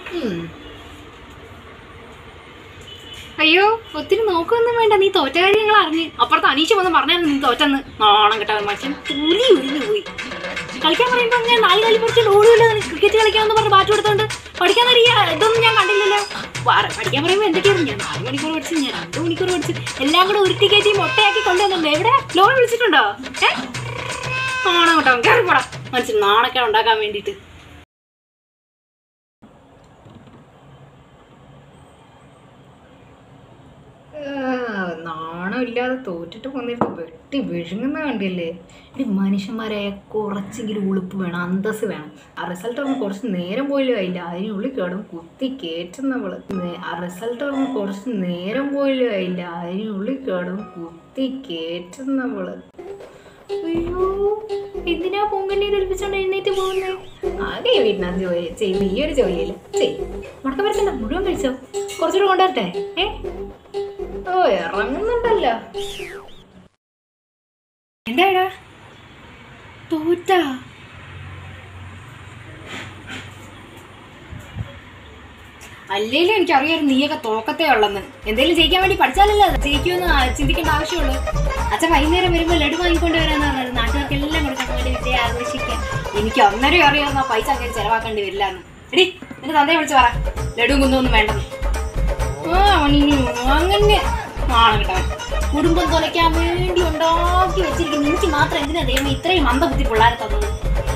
ഉം. അയ്യോ ഒത്തിരി നോക്കൊന്നും വേണ്ട നീ തോറ്റ കാര്യം ഞങ്ങൾ അറിഞ്ഞ് അപ്പുറത്ത് അനീഷ് വന്ന് പറഞ്ഞായിരുന്നു നീ തോറ്റെന്ന് നാണം കേട്ട മനുഷ്യൻ തുലി ഉരിഞ്ഞു പോയി കളിക്കാൻ പറയുമ്പോൾ ഞാൻ നാല് കാലി പഠിച്ച് ഓടുമല്ലോ ക്രിക്കറ്റ് കളിക്കാമെന്ന് പറഞ്ഞ് ബാറ്റ് കൊടുത്തോണ്ട് പഠിക്കാൻ അറിയാ ഇതൊന്നും ഞാൻ കണ്ടില്ലല്ലോ വാ- പഠിക്കാൻ പറയുമ്പോൾ എന്തൊക്കെയായിരുന്നു ഞാൻ നാല് മണിക്കൂർ പഠിച്ചു ഞാൻ രണ്ട് മണിക്കൂർ പഠിച്ചു എല്ലാം കൂടെ ഉരുട്ടി കയറ്റി മൊട്ടയാക്കി കൊണ്ടുവന്നുണ്ട് എവിടെ ലോൺ വിളിച്ചിട്ടുണ്ടോ ഏ നാണം കേട്ടോ കയറി പോടാ മനസ്സിൽ നാണൊക്കെ ഉണ്ടാക്കാൻ വേണ്ടിയിട്ട് നാണമില്ലാതെ തോറ്റിട്ട് പോന്നിരുന്നു വെട്ടി വിഴുങ്ങുന്ന കണ്ടില്ലേ ഈ മനുഷ്യന്മാരായ കുറച്ചെങ്കിലും ഉളുപ്പ് വേണം അന്തസ് വേണം ആ റിസൾട്ട് പറഞ്ഞ് കുറച്ച് നേരം പോലും ആയില്ല അതിനുള്ളിൽ കിടന്ന് കുത്തി കയറ്റുന്നവള് നേ- ആ റിസൾട്ട് പറഞ്ഞ് കുറച്ച് നേരം പോലും ആയില്ല അതിനുള്ളിൽ കിടന്ന് കുത്തി കയറ്റുന്നവള് അയ്യോ എന്തിനാ പൊങ്കണ്ണീര് ഒലിപ്പിച്ചോണ്ട് എഴുന്നേറ്റ് പോകുന്നേ ആകെ ഈ വീട്ടിനകത്ത് ജോലി ചെയ്യുന്ന ഈ ഒരു ജോലിയില്ല ചെയ് മുടക്കം വരത്തില്ല മുഴുവൻ കഴിച്ചോ കുറച്ചുകൂടെ കൊണ്ടുവരട്ടെ ഏ ഓ ഇറങ്ങുന്നുണ്ടല്ലോ എന്താടാ തോറ്റ അല്ലേലും എനിക്കറിയായിരുന്നു നീയൊക്കെ തോക്കത്തേ ഉള്ളെന്ന് എന്തെങ്കിലും ജയിക്കാൻ വേണ്ടി പഠിച്ചാലല്ലേ ജയിക്കുമെന്ന് ആ- ചിന്തിക്കേണ്ട ആവശ്യമുള്ളൂ അച്ഛൻ വൈകുന്നേരം വരുമ്പോൾ ലഡു വാങ്ങിക്കൊണ്ട് വരാന്ന് പറഞ്ഞത് നാട്ടുകാർക്ക് എല്ലാം കൊടുക്കാൻ വേണ്ടി വിജയം ആഘോഷിക്കാൻ എനിക്ക് അന്നേരം അറിയാവുന്ന ആ പൈസ അങ്ങനെ ചെലവാക്കേണ്ടി വരില്ല എന്ന് എടി എന്റെ തന്തയെ വിളിച്ച് പറ ലഡു കുന്നൊന്നും വേണ്ടെന്ന് ആ അവനിനി അങ്ങനെ ആണ് കേട്ടോ കുടുംബം തുലയ്ക്കാൻ വേണ്ടി ഉണ്ടാക്കി വെച്ചിരിക്കുന്ന എനിക്ക് മാത്രം എന്തിനാ ദൈവം ഇത്രയും മന്ദബുദ്ധി പിള്ളേരെ തന്നത്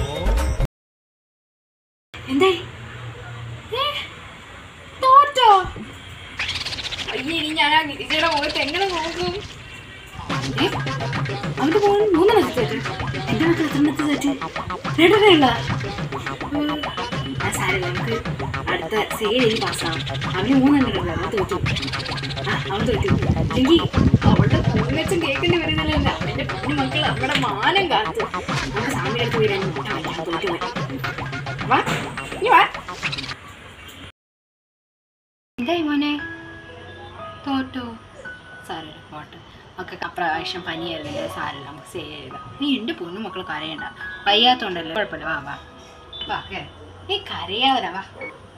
എന്തേ ഏ? തോറ്റോ അയ്യേ ഇനി ഞാൻ ആ ഗിരിജയുടെ മുഖത്ത് എങ്ങനെ നോക്കും ഏ? അവന്റെ മോൻ മൂന്നെണ്ണത്തി തെറ്റ് എന്റെ മക്കൾ എത്രണ്ണത്തി തെറ്റ് രണ്ടരയുള്ള സാരമില്ല നമുക്ക് അടുത്ത സെയിൽ പാസ്സാവും അവന് മൂന്നെണ്ണത്തിലുള്ള അവൻ തോറ്റു ആ അവൻ തോറ്റു ഇല്ലെങ്കിൽ അവളുടെ പൂർണ്ണച്ചും കേൾക്കേണ്ടി വരുന്നില്ല അവന്റെ കുഞ്ഞു മക്കൾ നമ്മുടെ മാനം കാത്തു നമുക്ക് സാമിയുടെ അടുത്ത് വരാൻ തോറ്റു പോയി. വാ ഇനി വാ എന്തായി മോനെ തോറ്റോ സാരമില്ല പോട്ടെ ഒക്കെ അപ്രാവശ്യം പനിയായിരുന്നില്ല സാരമില്ല നമുക്ക് സേ എഴുതാം നീ എൻ്റെ പൊന്നു മക്കൾ കരയണ്ട വയ്യാത്തോണ്ടല്ലോ കുഴപ്പമില്ല വാ വാ വാ കേറ്. നീ കരയാതെ വാ